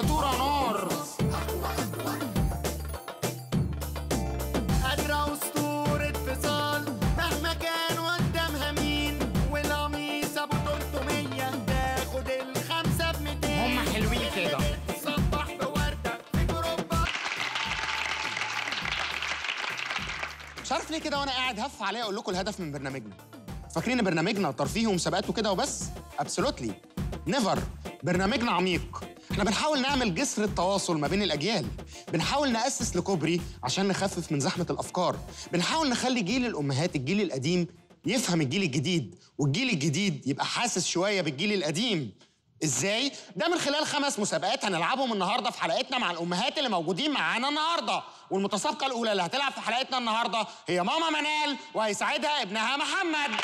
فاتوره نار قادرة أسطورة فصال مهما كان قدامها مين والقميص أبو 300 تاخد الخمسة ب 200 هم حلوين كده. صبح بوردة في جروبات مش عارف ليه كده وانا قاعد هف عليا اقول لكم الهدف من برنامجنا فاكرين إن برنامجنا ترفيهي ومسابقات وكده وبس ابسولوتلي نيفر برنامجنا عميق احنا بنحاول نعمل جسر التواصل ما بين الاجيال بنحاول ناسس لكوبري عشان نخفف من زحمه الافكار بنحاول نخلي جيل الامهات الجيل القديم يفهم الجيل الجديد والجيل الجديد يبقى حاسس شويه بالجيل القديم ازاي؟ ده من خلال خمس مسابقات هنلعبهم النهارده في حلقتنا مع الامهات اللي موجودين معانا النهارده، والمتسابقه الاولى اللي هتلعب في حلقتنا النهارده هي ماما منال وهيساعدها ابنها محمد.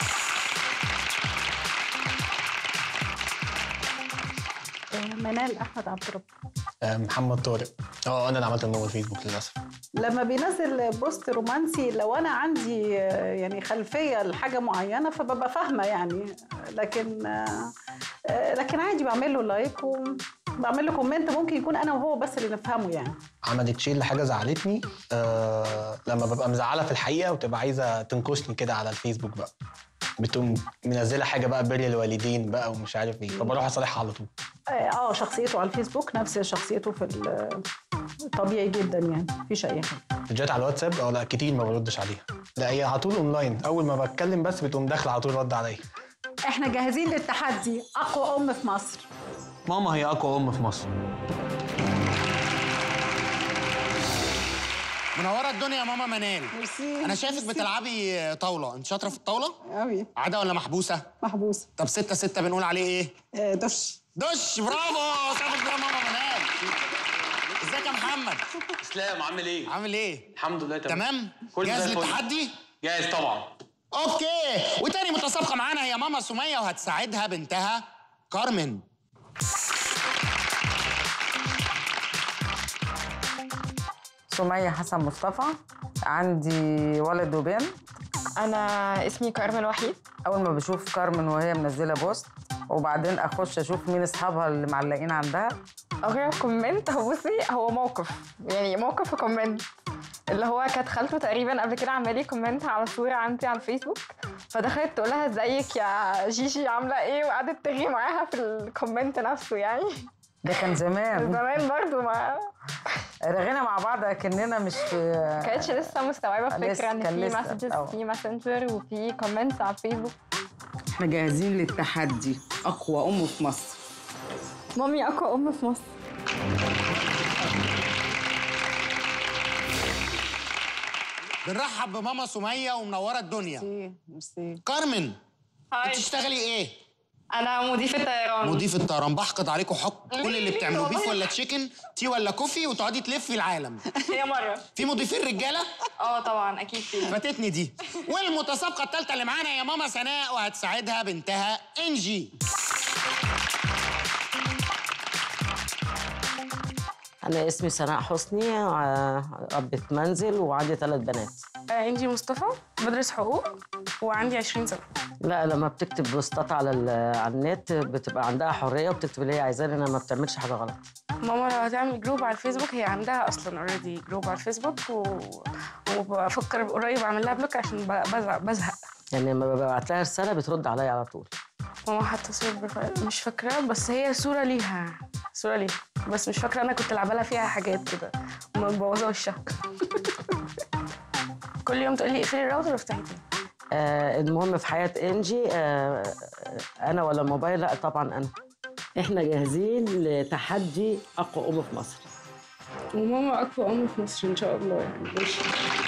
منال احمد عبد الرب آه، محمد طارق اه انا اللي عملت الموقع الفيسبوك للاسف لما بينزل بوست رومانسي لو انا عندي آه، يعني خلفيه لحاجه معينه فببقى فاهمه يعني لكن آه، آه، لكن عادي بعمل له لايك وبعمل له كومنت ممكن يكون انا وهو بس اللي نفهمه يعني عملت شيء لحاجه زعلتني آه لما ببقى مزعله في الحقيقه وتبقى عايزه تنكشني كده على الفيسبوك بقى بتقوم منزله حاجه بقى بر الوالدين بقى ومش عارف ايه فبروح اصالحها على طول اه آه، شخصيته على الفيسبوك نفس شخصيته في ال- طبيعي جدا يعني مفيش اي حاجه فيديوهات على الواتساب اه لا كتير ما بردش عليها لا هي على طول اونلاين اول ما بتكلم بس بتقوم داخله على طول رد عليا احنا جاهزين للتحدي اقوى ام في مصر ماما هي اقوى ام في مصر منوره الدنيا يا ماما منال. ميرسي انا شايفك بتلعبي طاوله، انت شاطره في الطاوله؟ قوي عاده ولا محبوسه؟ محبوسه طب ستة ستة بنقول عليه ايه؟ آه، دش دش برافو صافي كده يا ماما منال. ازيك يا محمد؟ اسلام عامل ايه؟ عامل ايه؟ الحمد لله تمام تمام؟ كله جاهز زي الفل. للتحدي؟ جاهز طبعا اوكي وتاني متسابقه معانا هي ماما سميه وهتساعدها بنتها كارمن سمية حسن مصطفى عندي ولد وبنت انا اسمي كارمن وحيد اول ما بشوف كارمن وهي منزله بوست وبعدين اخش اشوف مين اصحابها اللي معلقين عندها اقرا كومنت هو بصي هو موقف يعني موقف في كومنت اللي هو كانت خالته تقريبا قبل كده عامله لي كومنت على صوره عندي على الفيسبوك فدخلت تقول لها ازيك يا جيجي عامله ايه وقعدت ترغي معاها في الكومنت نفسه يعني ده كان زمان زمان برضو ما رغينا مع بعض اكننا مش في كانتش لسه مستوعبه لسه- فكره ان كان في لسه، مسجز أه. في ماسنجر وفي كومنتس على الفيسبوك احنا جاهزين للتحدي اقوى ام في مصر مامي اقوى ام في مصر بنرحب بماما سميه ومنوره الدنيا ميرسي كارمن هاي بتشتغلي ايه انا مضيفه طيران مضيف الطيران بحقد عليكم حق كل اللي ليه؟ بتعملوه بيف والله. ولا تشيكن تي ولا كوفي وتقعدي تلفي العالم هي مره في مضيفين رجاله اه طبعا اكيد في فاتتني دي والمتسابقه الثالثه اللي معانا هي ماما سناء وهتساعدها بنتها انجي أنا اسمي سناء حسني ع- ربة منزل وعندي ثلاث بنات انجي مصطفى بدرس حقوق وعندي 20 سنه لا لما بتكتب بوستات على ال- على النت بتبقى عندها حرية وبتكتب اللي هي عايزاه لأنها ما بتعملش حاجة غلط ماما لو هتعمل جروب على الفيسبوك هي عندها اصلا اوريدي جروب على الفيسبوك و... وبفكر قريب اعمل لها بلوك عشان ب- بزهق بزهق يعني لما ببعت لها رسالة بترد عليا على طول ماما حتى صور بروفايل مش فاكره بس هي صوره ليها صوره ليها بس مش فاكره انا كنت لعبه لها فيها حاجات كده مبوظه وشها كل يوم تقول لي اقفلي الراوتر وافتحي تاني آه المهم في حياة إنجي آه أنا ولا الموبايل لا طبعا أنا احنا جاهزين لتحدي اقوى ام في مصر وماما اقوى ام في مصر ان شاء الله يعني ماشي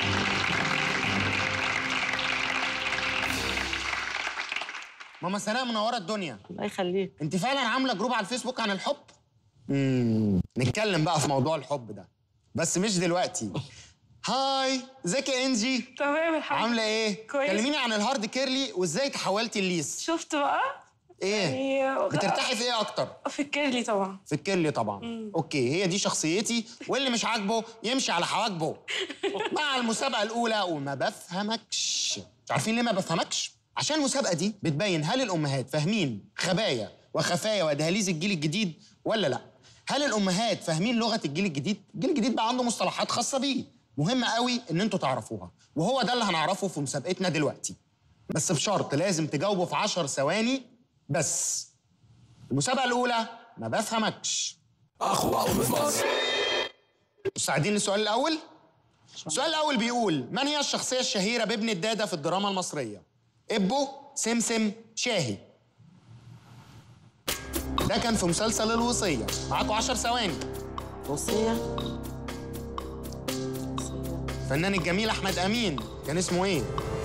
ماما سناء منوره الدنيا الله يخليك انت فعلا عامله جروب على الفيسبوك عن الحب امم نتكلم بقى في موضوع الحب ده بس مش دلوقتي هاي ازيك يا انجي تمام الحمد عامله ايه كويس. كلميني عن الهارد كيرلي وازاي تحولتي الليس شفت بقى ايه يعني بترتاحي في ايه اكتر في الكيرلي طبعا في الكيرلي طبعا اوكي هي دي شخصيتي واللي مش عاجبه يمشي على حواجبه مع المسابقه الاولى وما بفهمكش مش عارفين ليه ما بفهمكش عشان المسابقه دي بتبين هل الامهات فاهمين خبايا وخفايا ودهاليز الجيل الجديد ولا لا هل الامهات فاهمين لغه الجيل الجديد الجيل الجديد بقى عنده مصطلحات خاصه بيه مهم قوي ان انتوا تعرفوها وهو ده اللي هنعرفه في مسابقتنا دلوقتي بس بشرط لازم تجاوبوا في 10 ثواني بس المسابقه الاولى ما بفهمكش أقوى أم في مصر مستعدين للسؤال الاول السؤال الاول بيقول من هي الشخصيه الشهيره بابن الداده في الدراما المصريه ابو سمسم شاهي ده كان في مسلسل الوصيه معاكم 10 ثواني وصية الفنان الجميل احمد امين كان اسمه ايه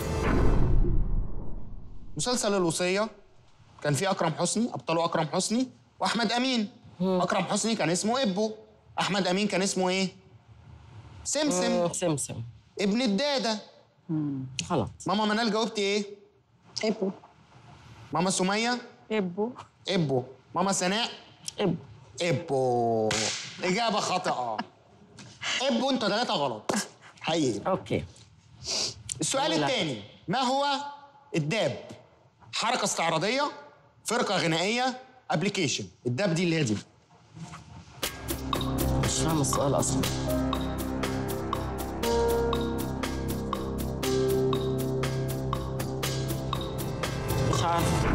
مسلسل الوصيه كان فيه اكرم حسني ابطاله اكرم حسني واحمد امين اكرم حسني كان اسمه ابو احمد امين كان اسمه ايه سمسم سمسم ابن الداده غلط ماما منال جاوبتي ايه ابو ماما سميه ابو ابو ماما سناء ابو ابو اجابه خاطئه ابو انت ثلاثه غلط حقيقي اوكي السؤال لا. الثاني ما هو الداب حركه استعراضيه فرقه غنائيه ابلكيشن الداب دي اللي هي دي مش فاهم السؤال اصلا مش عارفه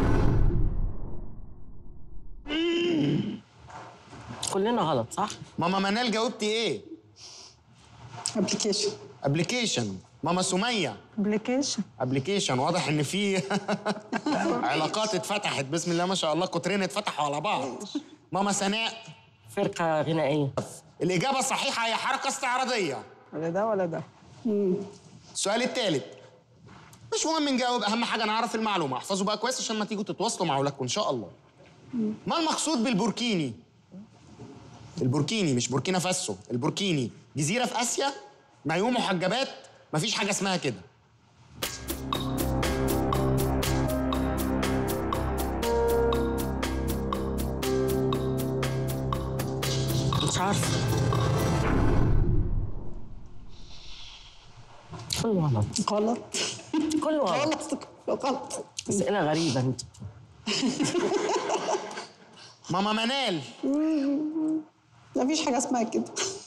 كلنا غلط صح؟ ماما منال جاوبتي ايه ابلكيشن ابلكيشن ماما سميه ابلكيشن ابلكيشن واضح ان في علاقات اتفتحت بسم الله ما شاء الله قطرين اتفتحوا على بعض ماما سناء فرقة غنائية الاجابه الصحيحه هي حركه استعراضيه ولا ده ولا ده السؤال الثالث مش مهم نجاوب اهم حاجه نعرف المعلومه احفظوا بقى كويس عشان ما تيجوا تتواصلوا مع اولادكم ان شاء الله ما المقصود بالبوركيني البوركيني مش بوركينا فاسو البوركيني جزيره في اسيا معيوم محجبات مفيش حاجه اسمها كده مش عارفة كله غلط غلط كله غلط غلط غلط أسئلة غريبة انت ماما منال مفيش حاجه اسمها كده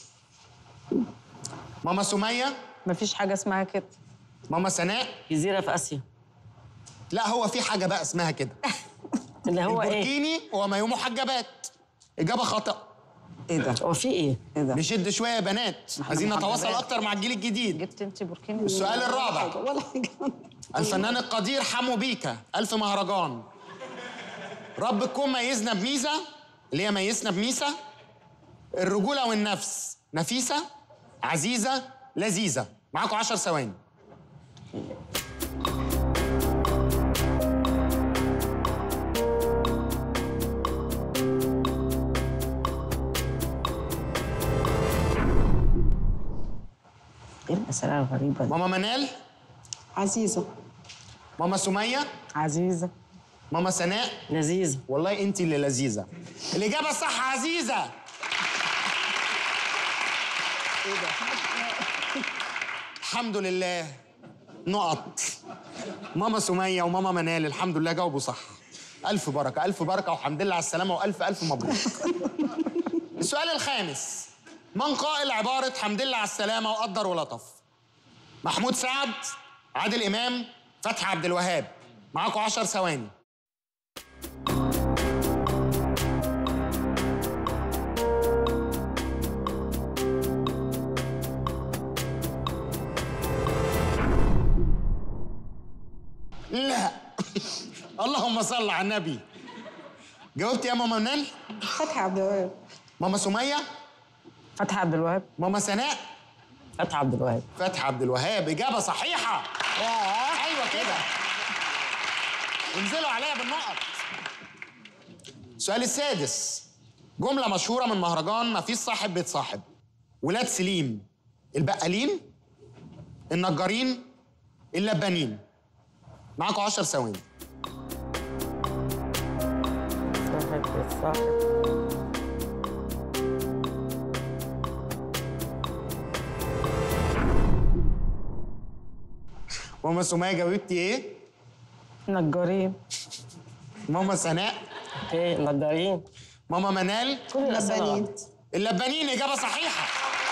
ماما سميه مفيش حاجه اسمها كده ماما سناء جزيرة في آسيا لا هو في حاجه بقى اسمها كده اللي هو ايه؟ البوركيني هو معيوم محجبات اجابه خاطئه ايه ده هو في ايه؟ ايه ده نشد شويه يا بنات عايزين نتواصل محجبات. اكتر مع الجيل الجديد جبت انت بوركيني السؤال الرابع ولا حاجه الفنان القدير حمو بيكا ألف مهرجان رب الكون ميزنا بميزة اللي هي ميزنا بميسة الرجولة والنفس نفيسة عزيزة لذيذة معاكم عشر ثواني ايه الأسئلة الغريبة دي؟ ماما منال عزيزه ماما سمية عزيزه ماما سناء لذيذة والله انت اللي لذيذة الإجابة الصح عزيزة الحمد لله نقط ماما سمية وماما منال الحمد لله جاوبوا صح ألف بركة ألف بركة والحمد لله على السلامة وألف ألف مبروك السؤال الخامس من قائل عبارة حمد لله على السلامة وقدر ولطف محمود سعد عادل إمام فتحي عبد الوهاب معاكم عشر ثواني لا اللهم صل على النبي جاوبت يا ماما منال فتحي عبد الوهاب ماما سمية فتحي عبد الوهاب ماما سناء فتحي عبد الوهاب فتحي عبد الوهاب إجابة صحيحة أيوة كده انزلوا عليا بالنقط السؤال السادس جملة مشهورة من مهرجان ما فيش صاحب بيتصاحب ولاد سليم البقالين النجارين اللبانين معاكم 10 ثواني صاحب صاحب ماما سمية جاوبتي ايه؟ نجارين ماما سناء اوكي نجارين ماما منال اللبانين اللبانين اجابه صحيحه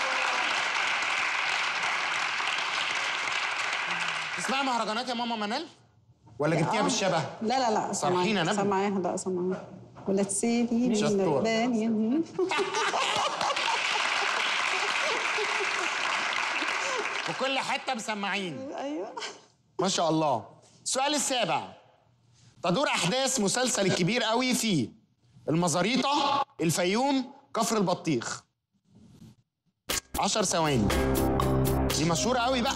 تسمعي مهرجانات يا ماما منال ولا جبتيها بالشبه لا لا لا صرحينا نبي. سامعاها لا سامعاها ولا تسيبي شطورة. اللبانين وكل حته مسمعين ايوه ما شاء الله السؤال السابع تدور احداث مسلسل الكبير قوي في المزاريطه الفيوم كفر البطيخ عشر ثواني دي مشهوره قوي بقى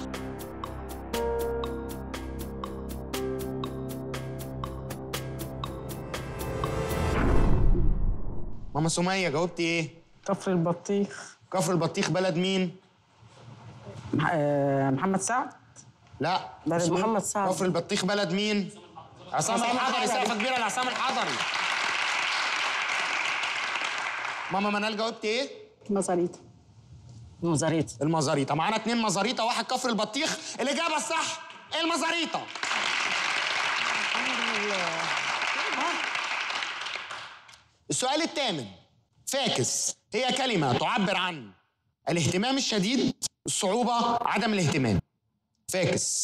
ماما سمية جاوبتي ايه؟ كفر البطيخ كفر البطيخ بلد مين؟ آه، محمد سعد لا بلد اسمه محمد سعد. كفر البطيخ بلد مين؟ عصام عصام الحضري الحضري. سقفة كبيرة لعصام الحضري ماما منال جاوبت ايه؟ مزاريطه مزاريط المزاريطة معانا اتنين مزاريطة واحد كفر البطيخ الإجابة الصح المزاريطة السؤال الثامن فاكس هي كلمة تعبر عن الاهتمام الشديد الصعوبة عدم الاهتمام فاكس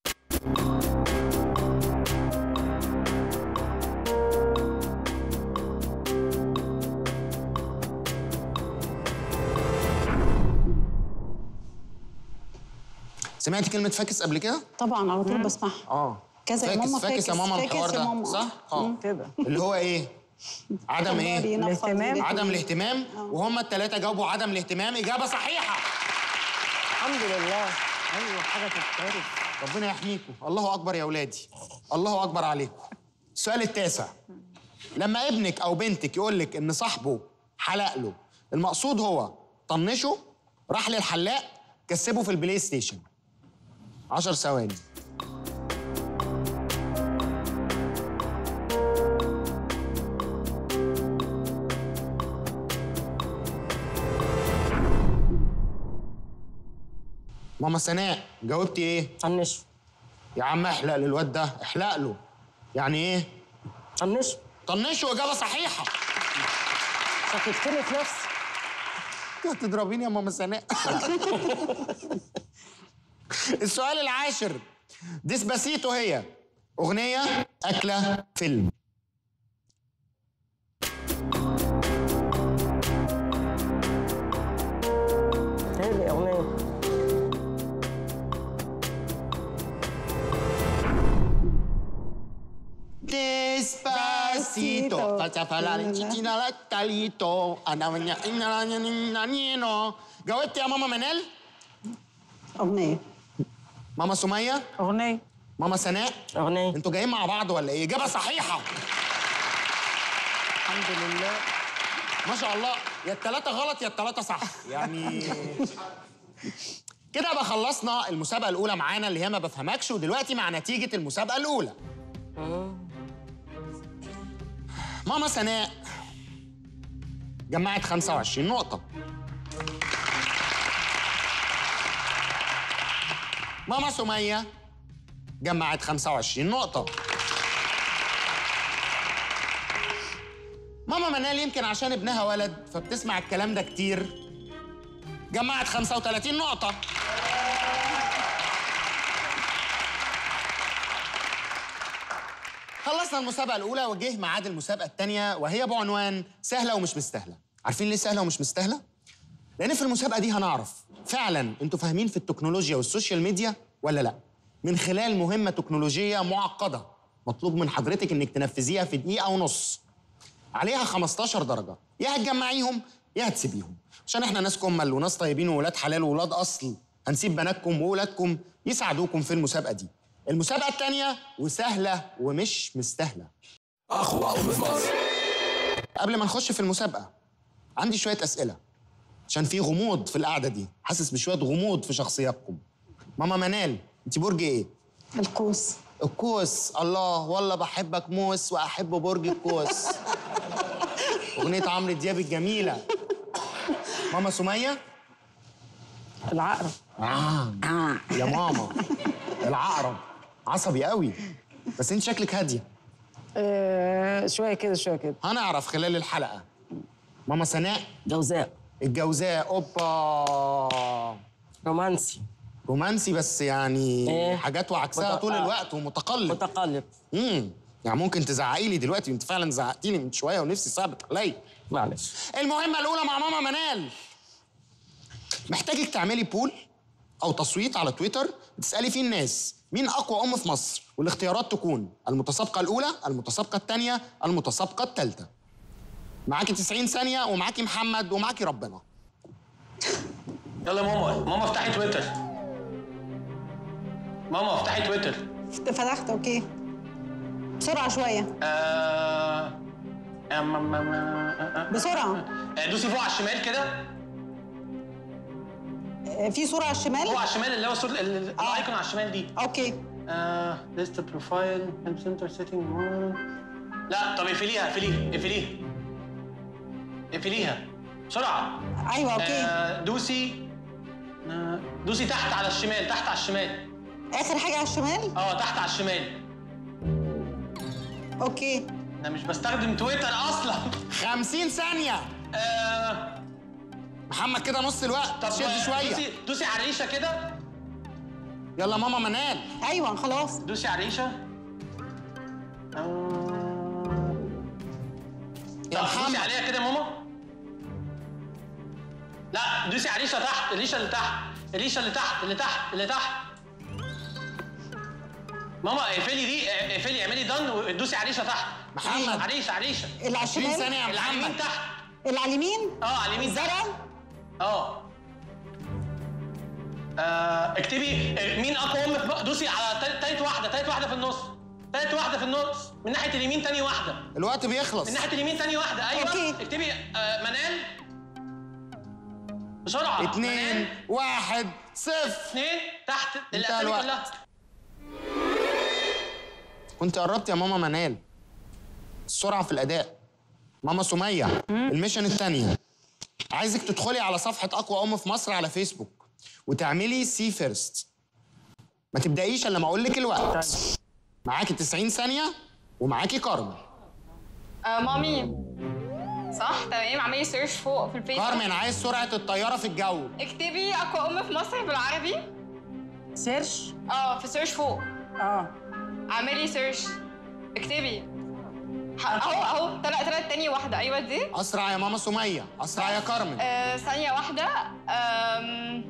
سمعت كلمة فاكس قبل كده؟ طبعا على طول بسمعها اه كذا يا فاكس ماما فاكس يا ماما فاكس الحوار يا ده ماما. صح؟ اه مم. كده اللي هو ايه؟ عدم ايه؟ الاهتمام. عدم الاهتمام وهم الثلاثة جاوبوا عدم الاهتمام إجابة صحيحة الحمد لله ايوه حاجه تتعرف ربنا يحميكم الله أكبر يا أولادي الله أكبر عليكم السؤال التاسع لما ابنك أو بنتك يقول لك إن صاحبه حلق له المقصود هو طنشه راح للحلاق كسبه في البلاي ستيشن عشر ثواني ماما سناء جاوبتي ايه؟ طنشه يا عم احلق للواد ده احلق له يعني ايه؟ طنشه طنشه اجابه صحيحه شككتني في نفسي هتضربيني يا ماما سناء السؤال العاشر ديسباسيتو هي اغنيه اكله فيلم هي لي اغنيه Despacito, faccia parlare cicina la talito, andavagna inanino. جاوبتي يا ماما منال؟ اغنيه ماما سمية؟ اغنيه ماما سناء؟ اغنيه انتوا جايين مع بعض ولا ايه؟ اجابة صحيحة الحمد لله ما شاء الله يا التلاتة غلط يا التلاتة صح يعني كده بقى خلصنا المسابقة الأولى معانا اللي هي ما بفهمكش ودلوقتي مع نتيجة المسابقة الأولى ماما سناء جمعت 25 نقطة ماما سمية جمعت 25 نقطة ماما منال يمكن عشان ابنها ولد فبتسمع الكلام ده كتير جمعت 35 نقطة خلصنا المسابقة الأولى وجه ميعاد المسابقة الثانية وهي بعنوان سهلة ومش مستاهلة عارفين ليه سهلة ومش مستاهلة؟ لأن في المسابقة دي هنعرف فعلا انتوا فاهمين في التكنولوجيا والسوشيال ميديا ولا لا؟ من خلال مهمة تكنولوجية معقدة مطلوب من حضرتك انك تنفذيها في دقيقة ونص عليها 15 درجة يا هتجمعيهم يا هتسيبيهم عشان احنا ناس كمل وناس طيبين وولاد حلال وولاد اصل هنسيب بناتكم وولادكم يساعدوكم في المسابقة دي المسابقة التانية وسهلة ومش مستاهلة أقوى أم في مصر قبل ما نخش في المسابقة عندي شوية أسئلة عشان في غموض في القعدة دي حاسس بشوية غموض في شخصياتكم ماما منال انت برج ايه؟ القوس القوس الله والله بحبك موس واحب برج القوس اغنيه عمرو دياب الجميله ماما سميه العقرب آه. يا ماما العقرب عصبي قوي بس انت شكلك هاديه آه شويه كده شويه كده هنعرف خلال الحلقه ماما سناء جوزاء الجوزاء اوبا رومانسي رومانسي بس يعني إيه؟ حاجات وعكسها مت- طول آه. الوقت ومتقلب متقلب امم يعني ممكن تزعقي لي دلوقتي انت فعلا زعقتيني من شويه ونفسي صعبت عليا معلش المهمه الاولى مع ماما منال محتاجك تعملي بول او تصويت على تويتر تسالي فيه الناس مين اقوى ام في مصر والاختيارات تكون المتسابقه الاولى المتسابقه الثانيه المتسابقه الثالثه معاكي 90 ثانيه ومعاكي محمد ومعاكي ربنا يلا يا ماما ماما افتحي تويتر ماما افتحي تويتر فتحت اوكي بسرعه شويه آه... أم- أم- أم- بسرعه آه، دوسي فوق على الشمال كده في صوره على الشمال فوق على الشمال اللي هو صورة ال- ال- الايكون على الشمال دي اوكي آه ليست بروفايل هيلب سنتر سيتنج لا طب اقفليها اقفليها اقفليها اقفليها بسرعة ايوه اوكي آه دوسي آه، دوسي تحت على الشمال تحت على الشمال اخر حاجه على الشمال اه تحت على الشمال اوكي انا مش بستخدم تويتر اصلا 50 ثانيه آه محمد كده نص الوقت طب شد آه، شويه دوسي دوسي على الريشه كده يلا ماما منال ايوه خلاص دوسي على الريشه آه، يا طب دوسي محمد عليها كده يا ماما لا دوسي على الريشه تحت الريشه اللي تحت الريشه اللي تحت اللي تحت اللي تحت ماما اقفلي دي اقفلي اعملي دن ودوسي على الريشه تحت محمد. على الريشه على الريشه اللي على 20 الشمال ثانيه يا اللي على اليمين محمد تحت اللي على اليمين اه على اليمين تحت الزرع اه آه، اكتبي آه، مين اقوى ام في م- دوسي على تالت تالت واحده تالت واحده في النص تالت واحده في النص من ناحيه اليمين تاني واحده الوقت بيخلص من ناحيه اليمين تاني واحده ايوه أوكي. اكتبي آه منال بسرعه اتنين منال. واحد صفر اتنين تحت انتهى الاسامي الوقت. كلها كنت قربت يا ماما منال السرعه في الاداء ماما سميه الميشن الثانيه عايزك تدخلي على صفحه اقوى ام في مصر على فيسبوك وتعملي سي فيرست ما تبدايش الا لما اقول لك الوقت معاكي 90 ثانيه ومعاكي كارمن آه مامي صح تمام اعملي سيرش فوق في الفيسبوك كارمن عايز سرعه الطياره في الجو اكتبي اقوى ام في مصر بالعربي سيرش اه في سيرش فوق اه اعملي سيرش اكتبي ح- اهو اهو طلع طلعت تاني واحده ايوه دي اسرع يا ماما سميه اسرع يا كارمن آه ثانيه واحده آم،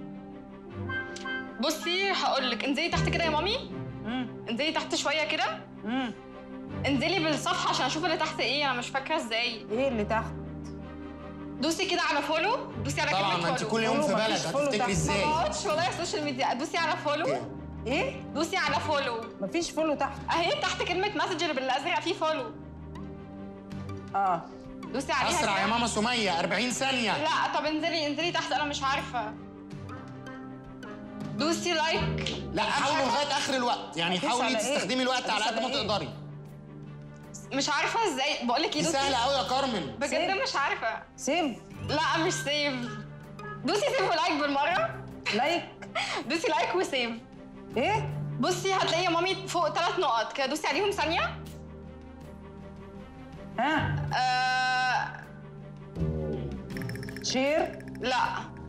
بصي هقول لك انزلي تحت كده يا مامي انزلي تحت شويه كده انزلي بالصفحه عشان اشوف اللي تحت ايه انا مش فاكره ازاي ايه اللي تحت دوسي كده على فولو دوسي على طبعا كلمه ما انت فولو كل يوم في فولو، بلد مفيش فولو هتفتكري تحت. ازاي ما بقعدش والله على السوشيال ميديا دوسي على فولو ايه دوسي على فولو مفيش فولو تحت اهي تحت كلمه ماسنجر بالازرق في فولو اه دوسي عليها اسرع كده. يا ماما سميه 40 ثانيه لا طب انزلي انزلي تحت انا مش عارفه دوسي لايك لا حاولوا لغايه اخر الوقت يعني هتدوس حاولي على إيه؟ تستخدمي الوقت على هتدوس قد ما على إيه؟ تقدري مش عارفه ازاي بقول لك ايه دي دوسي سهله قوي يا كارمن بجد مش عارفه سيف لا مش سيف دوسي سيف ولايك بالمره لايك دوسي لايك وسيف ايه بصي هتلاقي يا مامي فوق ثلاث نقط كده دوسي عليهم ثانيه ها آه شير لا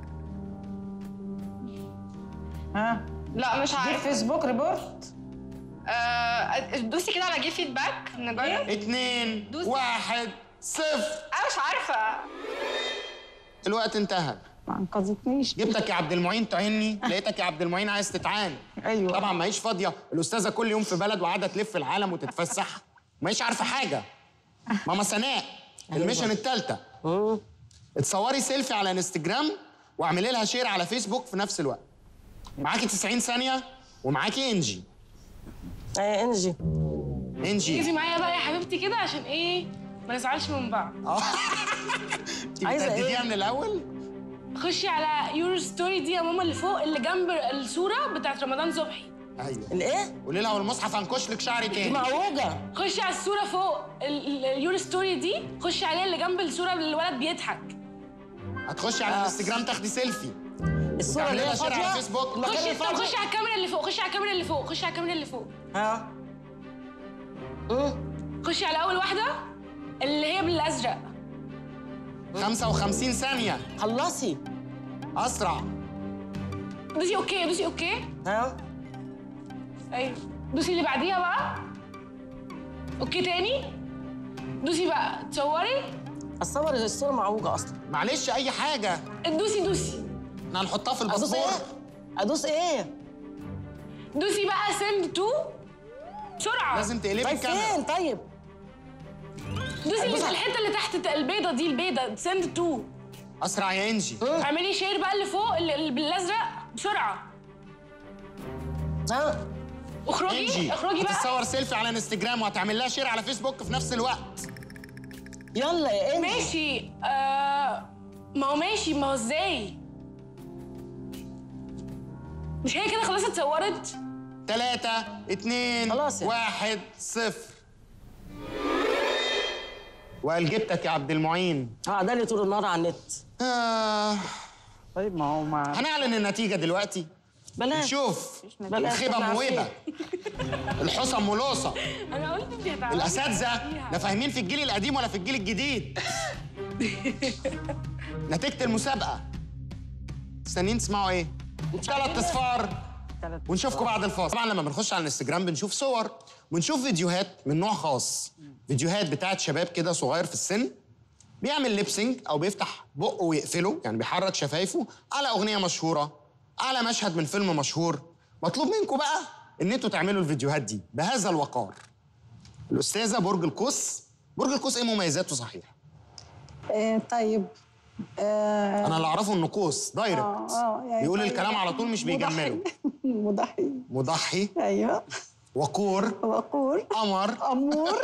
ها لا مش دي عارفه فيسبوك ريبورت آه دوسي كده على جيب فيدباك نجرب اتنين دوسي. واحد صفر انا مش عارفه الوقت انتهى ما انقذتنيش جبتك يا عبد المعين تعني لقيتك يا عبد المعين عايز تتعان ايوه طبعا ما هيش فاضيه الاستاذه كل يوم في بلد وقاعده تلف العالم وتتفسح ما هيش عارفه حاجه ماما سناء الميشن الثالثه اتصوري سيلفي على انستجرام واعملي لها شير على فيسبوك في نفس الوقت معاكي 90 ثانيه ومعاكي انجي ايه انجي ركزي انجي معايا بقى يا حبيبتي كده عشان ايه ما نزعلش من بعض انت عايزة إيه؟ بتهدديها من الاول خشي على يور ستوري دي يا ماما اللي فوق اللي جنب الصوره بتاعت رمضان صبحي ايوه الايه قولي لها والمصحف هنكش لك شعري دي تاني معوجه خشي على الصوره فوق ال- ال- اليور ستوري دي خشي عليها اللي جنب الصوره اللي الولد بيضحك هتخشي على الانستجرام تاخدي سيلفي الصوره اللي وتعملي لها هي شير على فاضيه فيسبوك المكان خشي طب الفاضي خشي على الكاميرا اللي فوق خشي على الكاميرا اللي فوق خشي على الكاميرا اللي فوق ها مم. خشي على اول واحده اللي هي بالازرق 55 ثانية خلصي أسرع دوسي اوكي دوسي اوكي ها ايوه دوسي اللي بعديها بقى اوكي تاني دوسي بقى تصوري اتصور الصوره معوجه اصلا معلش أي حاجة دوسي دوسي احنا هنحطها في ادوس الباسبور ايه ادوس ايه دوسي بقى سند تو بسرعه لازم تقلبي طيب الكاميرا فين طيب دوسي اللي في الحته اللي تحت البيضه دي البيضه سند تو أسرع يا إنجي اعملي شير بقى اللي فوق اللي اللي بالازرق بسرعه ها اخرجي إنجي اخرجي بقى هتتصور سيلفي على انستجرام وهتعمل لها شير على فيسبوك في نفس الوقت يلا يا انجي ماشي آه ما هو ماشي ما هو ازاي مش هي كده خلاص اتصورت تلاتة اتنين خلاص يعني. واحد صفر وقال جبتك يا عبد المعين اه ده اللي طول النهار على النت آه. طيب ما هو ما هنعلن النتيجة دلوقتي بلاش نشوف بلاش الخيبة إحنا موهبة عارفين. الحصى ملوصة انا قلت انت هتعرفي الأساتذة لا فاهمين في الجيل القديم ولا في الجيل الجديد نتيجة المسابقة مستنيين تسمعوا ايه؟ ثلاث اصفار ونشوفكم بعد الفاصل طبعا لما بنخش على الانستجرام بنشوف صور ونشوف فيديوهات من نوع خاص فيديوهات بتاعت شباب كده صغير في السن بيعمل ليبسينج او بيفتح بقه ويقفله يعني بيحرك شفايفه على اغنيه مشهوره على مشهد من فيلم مشهور مطلوب منكم بقى ان انتوا تعملوا الفيديوهات دي بهذا الوقار الاستاذه برج القوس برج القوس ايه مميزاته صحيح آه طيب آه انا اللي اعرفه انه قوس دايركت آه، آه، يعني بيقول طيب. الكلام على طول مش بيجمله مضحي مضحي ايوه وقور وقور قمر امور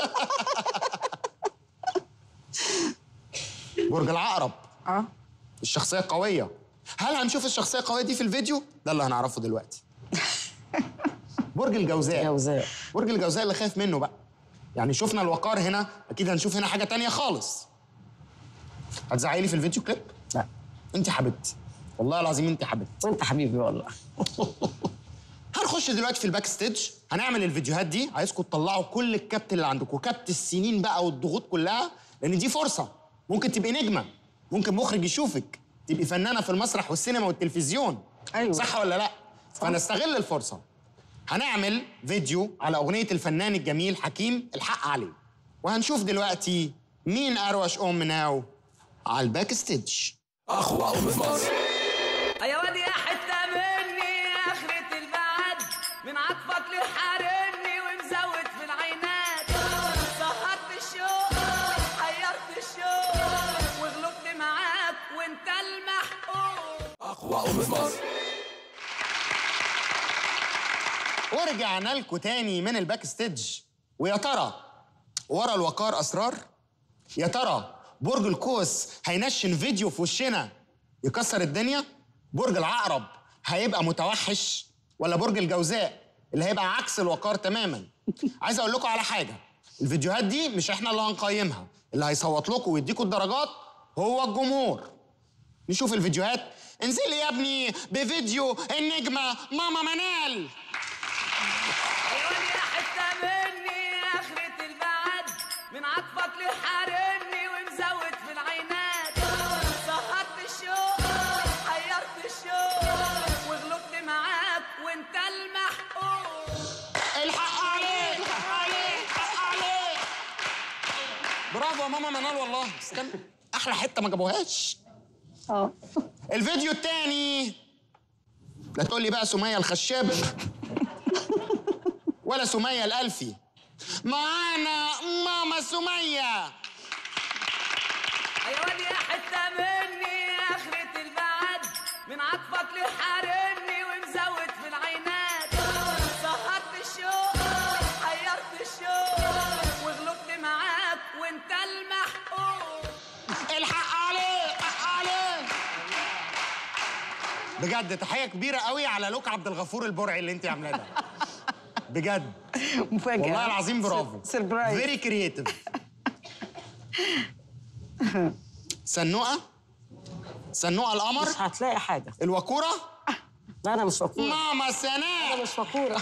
برج العقرب اه الشخصيه قويه هل هنشوف الشخصيه القويه دي في الفيديو ده اللي هنعرفه دلوقتي برج الجوزاء جوزاء برج الجوزاء اللي خايف منه بقى يعني شفنا الوقار هنا اكيد هنشوف هنا حاجه تانية خالص هتزعلي في الفيديو كليب لا انت حبيبتي والله العظيم انت حبيبتي وانت حبيبي والله هنخش دلوقتي في الباك ستيج هنعمل الفيديوهات دي عايزكم تطلعوا كل الكبت اللي عندكم كبت السنين بقى والضغوط كلها لان دي فرصه ممكن تبقي نجمه ممكن مخرج يشوفك تبقي فنانه في المسرح والسينما والتلفزيون أيوة. صح ولا لا فنستغل الفرصه هنعمل فيديو على اغنيه الفنان الجميل حكيم الحق عليه وهنشوف دلوقتي مين اروش ام ناو على الباك ستيج أقوى أم في مصر يا واد يا حتة مني آخرة البعد من عطفك لحارني ومزود في العينات سهرت الشوق حيرت الشوق وغلبت معاك وانت المحقوق أقوى أم في مصر ورجعنا لكم تاني من الباك ستيج ويا ترى ورا الوقار اسرار يا ترى برج القوس هينشن فيديو في وشنا يكسر الدنيا برج العقرب هيبقى متوحش ولا برج الجوزاء اللي هيبقى عكس الوقار تماما عايز اقول لكم على حاجه الفيديوهات دي مش احنا اللي هنقيمها اللي هيصوت لكم ويديكم الدرجات هو الجمهور نشوف الفيديوهات انزلي يا ابني بفيديو النجمه ماما منال يا واد يا حتة مني آخرة البعد من عطفك لحارني ومزود في العينات سهرت الشوق حيرت الشوق وغلبت معاك وانت المحقوق الحق عليك الحق عليك الحق عليك برافو يا ماما منال والله استنى احلى حته ما جابوهاش اه الفيديو التاني لا تقول لي بقى سميه الخشاب ولا سميه الالفي معانا ماما سميه يا واد يا حتة مني آخرة البعد من عطفك لحارني ومزود في العينات سهرت الشوق حيرت الشوق وغلبت معاك وانت المحقوق الحق عليك الحق عليك بجد تحيه كبيره قوي على لوك عبد الغفور البرعي اللي انت عاملاه ده بجد مفاجأة والله العظيم برافو سربرايز فيري كرييتيف سنوقه سنوقه القمر مش هتلاقي حاجه الوكوره لا انا مش فخوره ماما سناء انا مش فخوره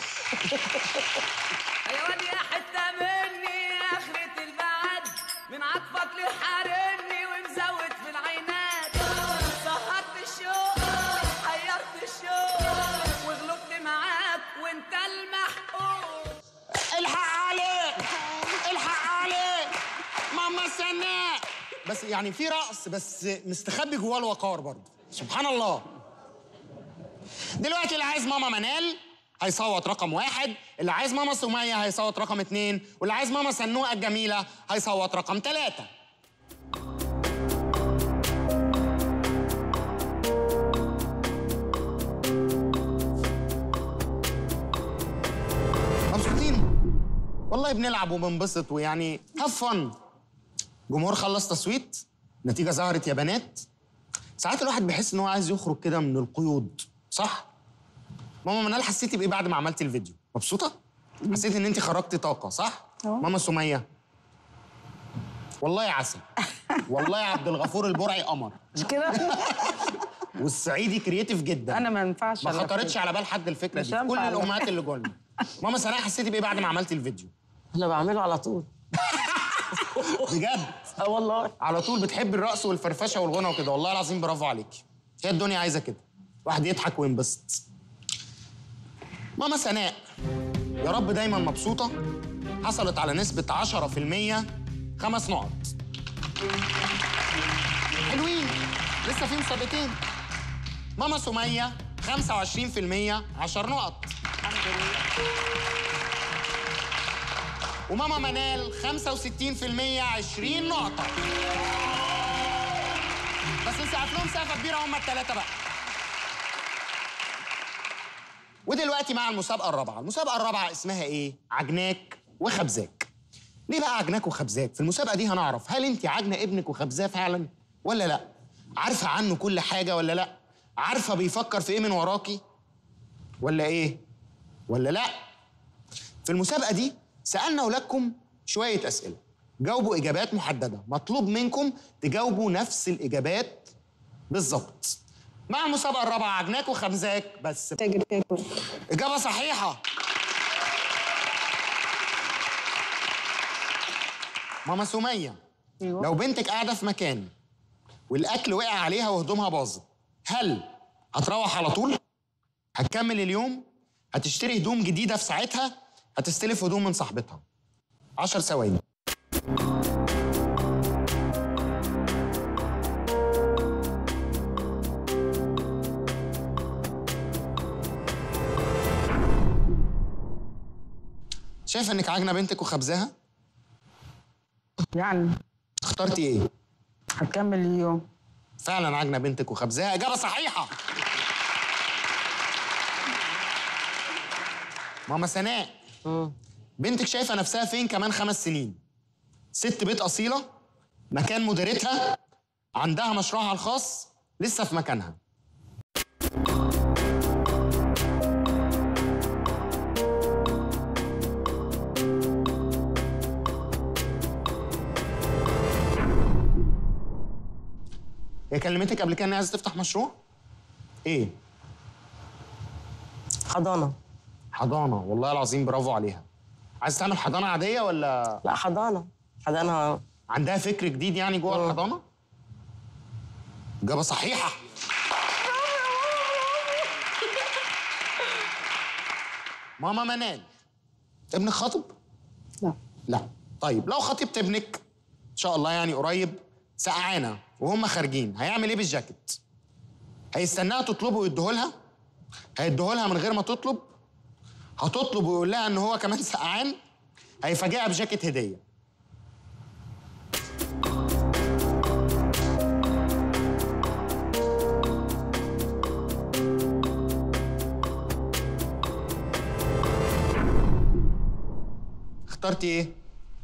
يا واد يا حتة مني آخرة البعد من عطفك لحارني ومزود في بس يعني في رقص بس مستخبي جواه الوقار برضه سبحان الله دلوقتي اللي عايز ماما منال هيصوت رقم واحد اللي عايز ماما سمية هيصوت رقم اتنين واللي عايز ماما سنوقة الجميلة هيصوت رقم تلاتة مبسوطين والله بنلعب وبنبسط ويعني هاف فن جمهور خلص تصويت نتيجة ظهرت يا بنات ساعات الواحد بيحس ان هو عايز يخرج كده من القيود صح ماما منال حسيتي بايه بعد ما عملتي الفيديو مبسوطه حسيتي ان انت خرجتي طاقه صح ماما سميه والله عسل والله يا عبد الغفور البرعي قمر مش كده والصعيدي كرييتيف جدا انا ما ينفعش ما على خطرتش فكرة. على بال حد الفكره مش دي هينفع كل على الامهات اللي جولنا ماما سناء حسيتي بايه بعد ما عملتي الفيديو انا بعمله على طول بجد اه والله على طول بتحبي الرقص والفرفشه والغنى وكده والله العظيم برافو عليكي هي الدنيا عايزه كده واحد يضحك وينبسط ماما سناء يا رب دايما مبسوطه حصلت على نسبه 10% خمس نقط حلوين لسه في مسابقتين ماما سميه 25% 10 نقط وماما منال 65% 20 نقطة بس نسقف لهم سقفة كبيرة هم الثلاثة بقى ودلوقتي مع المسابقة الرابعة المسابقة الرابعة اسمها ايه؟ عجناك وخبزاك ليه بقى عجناك وخبزاك؟ في المسابقة دي هنعرف هل انت عاجنة ابنك وخبزاه فعلا ولا لا؟ عارفة عنه كل حاجة ولا لا؟ عارفة بيفكر في ايه من وراكي؟ ولا ايه؟ ولا لا؟ في المسابقة دي سألنا أولادكم شوية أسئلة جاوبوا إجابات محددة مطلوب منكم تجاوبوا نفس الإجابات بالظبط مع المسابقة الرابعة عجناك وخبزاك بس تاجر تاكل إجابة صحيحة ماما سمية أيوة. لو بنتك قاعدة في مكان والأكل وقع عليها وهدومها باظت هل هتروح على طول؟ هتكمل اليوم؟ هتشتري هدوم جديدة في ساعتها؟ هتستلف هدوم من صاحبتها؟ عشر ثواني شايفة إنك عاجنة بنتك وخبزاها؟ يعني اخترتي إيه؟ هتكمل اليوم فعلا عاجنة بنتك وخبزاها إجابة صحيحة ماما سناء بنتك شايفة نفسها فين كمان خمس سنين ست بيت أصيلة مكان مديرتها عندها مشروعها الخاص لسه في مكانها هي كلمتك قبل كده انها عايزه تفتح مشروع؟ ايه؟ حضانه حضانه والله العظيم برافو عليها عايزه تعمل حضانه عاديه ولا لا حضانه حضانه عندها فكر جديد يعني جوه الحضانه؟ اجابه صحيحه ماما منال ابنك خاطب؟ لا لا طيب لو خطيبت ابنك ان شاء الله يعني قريب سقعانه وهم خارجين هيعمل ايه بالجاكيت؟ هيستناها تطلبه ويديهولها؟ هيديهولها من غير ما تطلب؟ هتطلب ويقول لها ان هو كمان سقعان؟ هيفاجئها بجاكيت هديه اخترتي ايه؟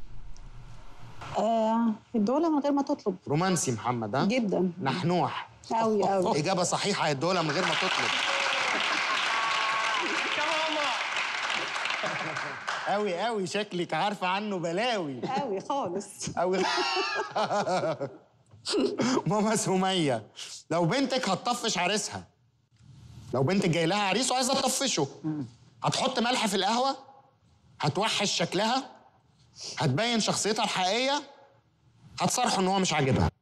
آه الدولة من غير ما تطلب رومانسي محمد ها؟ جدا نحنوح قوي قوي إجابة صحيحة هيدولها من غير ما تطلب قوي قوي شكلك عارفة عنه بلاوي قوي خالص قوي ماما سمية لو بنتك هتطفش عريسها لو بنتك جاي لها عريس وعايزة تطفشه هتحط ملح في القهوة هتوحش شكلها هتبين شخصيتها الحقيقية هتصرحه ان هو مش عاجبها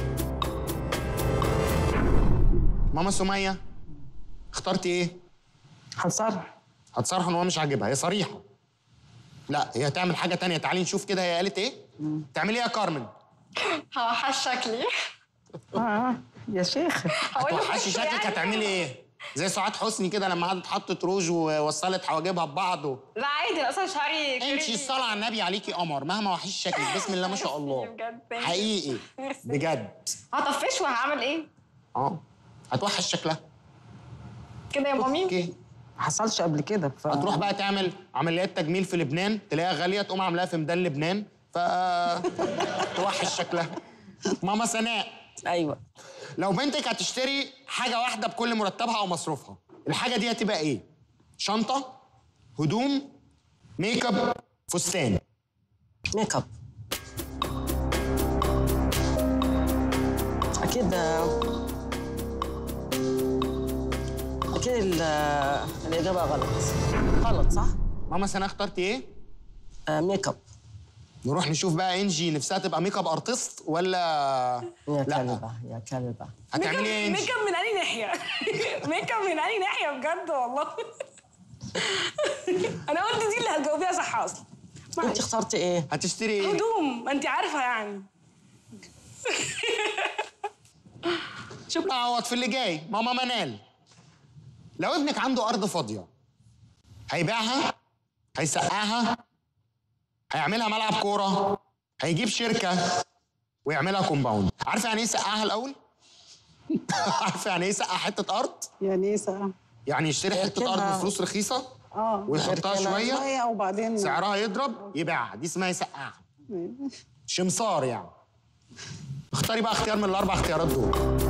ماما سمية اخترتي ايه؟ هتصرح هتصرح ان هو مش عاجبها هي صريحه لا هي هتعمل حاجه تانية تعالي نشوف كده هي قالت ايه تعملي ايه يا كارمن هوحش شكلي اه يا شيخ هتوحشي شكلك هتعملي ايه زي سعاد حسني كده لما قعدت حطت روج ووصلت حواجبها ببعض و... لا عادي انا اصلا شعري امشي كيرلي. الصلاة على النبي عليكي قمر مهما وحش شكلك بسم الله ما شاء الله بجد thank you. حقيقي بجد هطفش وهعمل ايه اه هتوحش شكلها كده يا مامي اوكي ما حصلش قبل كده ف... هتروح بقى تعمل عمليات تجميل في لبنان تلاقيها غاليه تقوم عاملاها في ميدان لبنان ف توحش شكلها ماما سناء ايوه لو بنتك هتشتري حاجه واحده بكل مرتبها او مصروفها الحاجه دي هتبقى ايه شنطه هدوم ميك اب فستان ميك اب اكيد اكيد ال- الاجابه غلط غلط صح ماما سناء اخترتي ايه آه ميك اب نروح نشوف بقى انجي نفسها تبقى ميك اب ارتست ولا يا لا كلبه يا كلبه هتعملي ايه يا ميك انجي اب من انهي ناحيه ميك اب من انهي ناحيه بجد والله انا قلت دي اللي هتجاوبيها صح اصلا انت اخترتي ايه هتشتري ايه هدوم ما انت عارفه يعني شوف نعوض في اللي جاي ماما منال لو ابنك عنده ارض فاضيه هيبيعها هيسقاها هيعملها ملعب كوره هيجيب شركه ويعملها كومباوند عارفه يعني ايه يسقاها الاول عارفه يعني ايه يسقى حته ارض يعني ايه ساعة؟ يعني يشتري حته ارض بفلوس رخيصه اه ويحطها شويه شوية وبعدين سعرها يضرب يبيعها دي اسمها يسقاها شمصار يعني اختاري بقى اختيار من الاربع اختيارات دول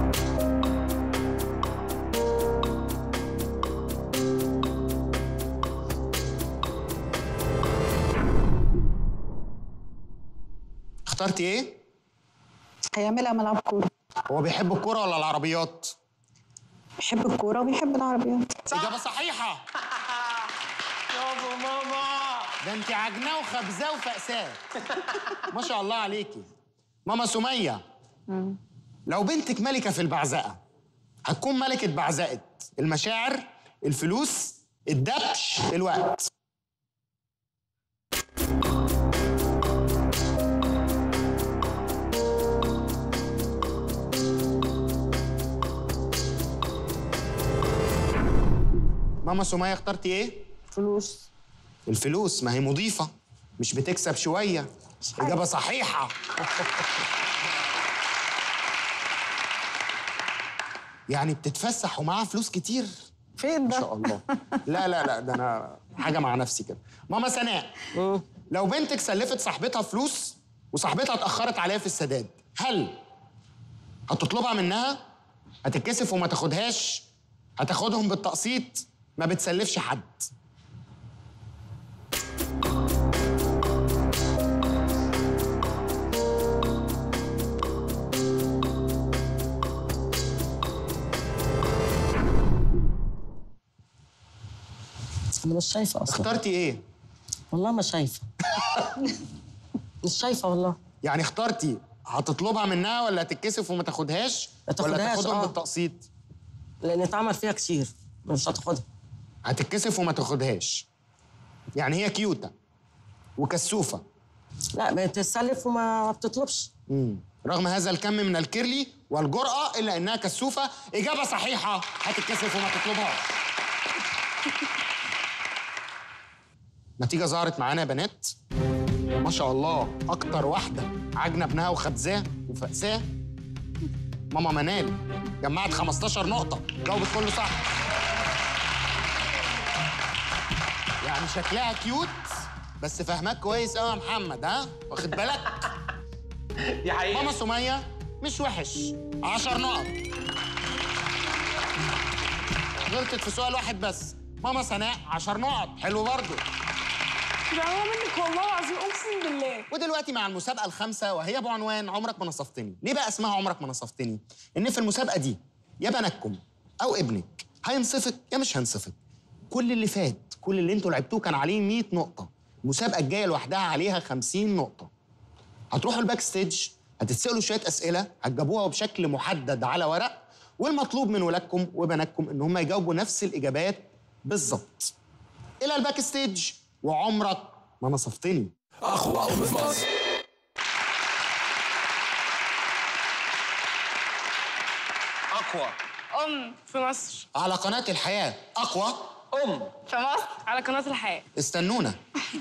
اخترتي ايه؟ هيعملها ملعب كورة هو بيحب الكوره ولا العربيات؟ بيحب الكورة وبيحب العربيات إجابة صحيحة برافو ماما ده أنت عجناه وخبزاه وفقساه ما شاء الله عليكي ماما سمية لو بنتك ملكة في البعزقة هتكون ملكة بعزقة المشاعر الفلوس الدبش الوقت ماما سمية اخترتي ايه؟ فلوس الفلوس ما هي مضيفة مش بتكسب شوية إجابة صحيحة يعني بتتفسح ومعاها فلوس كتير فين ما ده؟ شاء الله لا لا لا ده أنا حاجة مع نفسي كده ماما سناء لو بنتك سلفت صاحبتها فلوس وصاحبتها اتأخرت عليها في السداد هل هتطلبها منها هتتكسف وما تاخدهاش هتاخدهم بالتقسيط ما بتسلفش حد انا مش شايفه اصلا اخترتي ايه والله ما شايفه مش شايفه والله يعني اخترتي هتطلبها منها ولا هتتكسف وما تاخدهاش ما ولا تاخدهاش، تاخدهم آه. بالتقسيط لان اتعمل فيها كتير مش هتاخدها هتتكسف وما تاخدهاش يعني هي كيوتة وكسوفة لا بتتسلف وما بتطلبش مم. رغم هذا الكم من الكيرلي والجرأة إلا إنها كسوفة إجابة صحيحة هتتكسف وما تطلبهاش نتيجة ظهرت معانا يا بنات ما شاء الله أكتر واحدة عجنة ابنها وخبزاه وفقساه ماما منال جمعت 15 نقطة جاوبت كله صح يعني شكلها كيوت بس فاهماك كويس قوي يا محمد ها واخد بالك دي حقيقة ماما سمية مش وحش 10 نقط غلطت في سؤال واحد بس ماما سناء 10 نقط حلو برضه ده هو منك والله العظيم اقسم بالله ودلوقتي مع المسابقة الخامسة وهي بعنوان عمرك ما نصفتني ليه بقى اسمها عمرك ما نصفتني إن في المسابقة دي يا بناتكم أو ابنك هينصفك يا مش هينصفك كل اللي فات كل اللي انتوا لعبتوه كان عليه 100 نقطة المسابقة الجاية لوحدها عليها 50 نقطة هتروحوا الباك ستيج هتتسألوا شوية أسئلة هتجاوبوها بشكل محدد على ورق والمطلوب من ولادكم وبناتكم إن هم يجاوبوا نفس الإجابات بالظبط الى الباك ستيج وعمرك ما نصفتني أقوى أم في مصر اقوى ام في مصر على قناه الحياه اقوى ام في مصر على قناه الحياه استنونا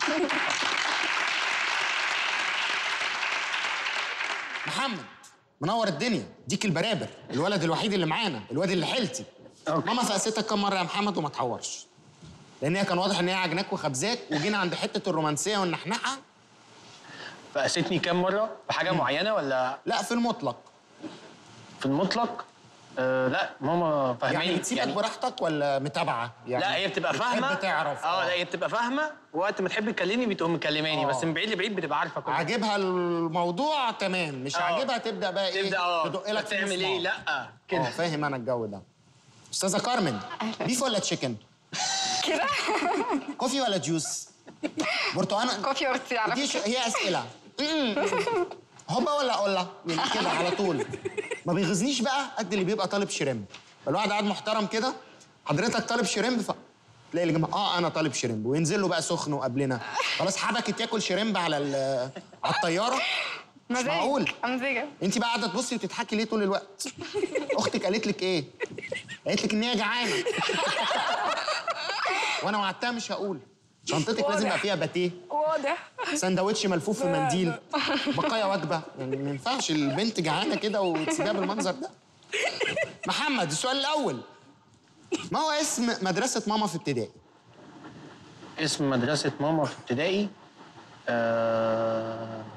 محمد منور الدنيا ديك البرابر الولد الوحيد اللي معانا الواد اللي حيلتي ماما فقستك كم مره يا محمد وما تحورش لان هي كان واضح ان هي عجناك وخبزاك وجينا عند حته الرومانسيه والنحنحه فقستني كام مره بحاجه معينه ولا لا في المطلق في المطلق آه لا ماما فاهماني يعني بتسيبك براحتك ولا متابعه يعني لا هي بتبقى فاهمه بتحب تعرف اه لا هي بتبقى فاهمه وقت ما تحب تكلمني بتقوم مكلماني آه. بس من بعيد لبعيد بتبقى عارفه كل حاجة. عاجبها الموضوع تمام مش آه. عاجبها تبدا بقى ايه تبدا اه تدق لك في تعمل المسمار. ايه لا كده اه فاهم انا الجو ده استاذه كارمن بيف ولا تشيكن كده كوفي ولا جوس برتقال كوفي اورتي على دي ش... فكره هي اسئله هوبا ولا قولا يعني كده على طول ما بيغزنيش بقى قد اللي بيبقى طالب شريمب الواحد قاعد محترم كده حضرتك طالب شريمب ف تلاقي اللي جنبه اه انا طالب شريمب وينزل له بقى سخن وقبلنا خلاص حبكت ياكل شريمب على ال- على الطياره مش معقول امزجه انت بقى قاعده تبصي وتضحكي ليه طول الوقت اختك قالت لك ايه قالت لك ان هي جعانه وانا وعدتها مش هقول شنطتك لازم يبقى فيها باتيه واضح سندوتش ملفوف في لا، منديل لا. بقايا وجبه يعني ما ينفعش البنت جعانه كده وتسيبها بالمنظر ده محمد السؤال الاول ما هو اسم مدرسه ماما في ابتدائي اسم مدرسه ماما في ابتدائي آه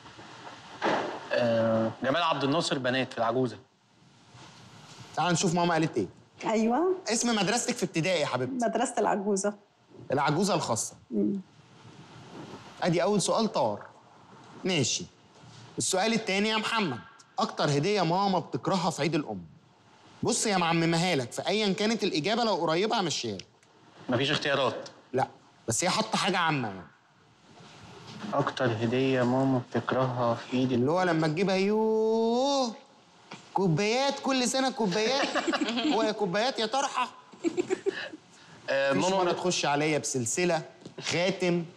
آه جمال عبد الناصر بنات في العجوزه تعال نشوف ماما قالت ايه ايوه اسم مدرستك في ابتدائي يا حبيبتي مدرسه العجوزه العجوزه الخاصه مم. ادي اول سؤال طار ماشي السؤال التاني يا محمد اكتر هديه ماما بتكرهها في عيد الام بص يا معممها لك فايا كانت الاجابه لو قريبه همشيها لك مفيش اختيارات لا بس هي حاطه حاجه عامه يعني اكتر هديه ماما بتكرهها في ايد اللي هو لما تجيبها يوه كوبايات كل سنه كوبايات هو يا كوبايات يا طرحه آه مفيش ماما مره تخش عليا بسلسله خاتم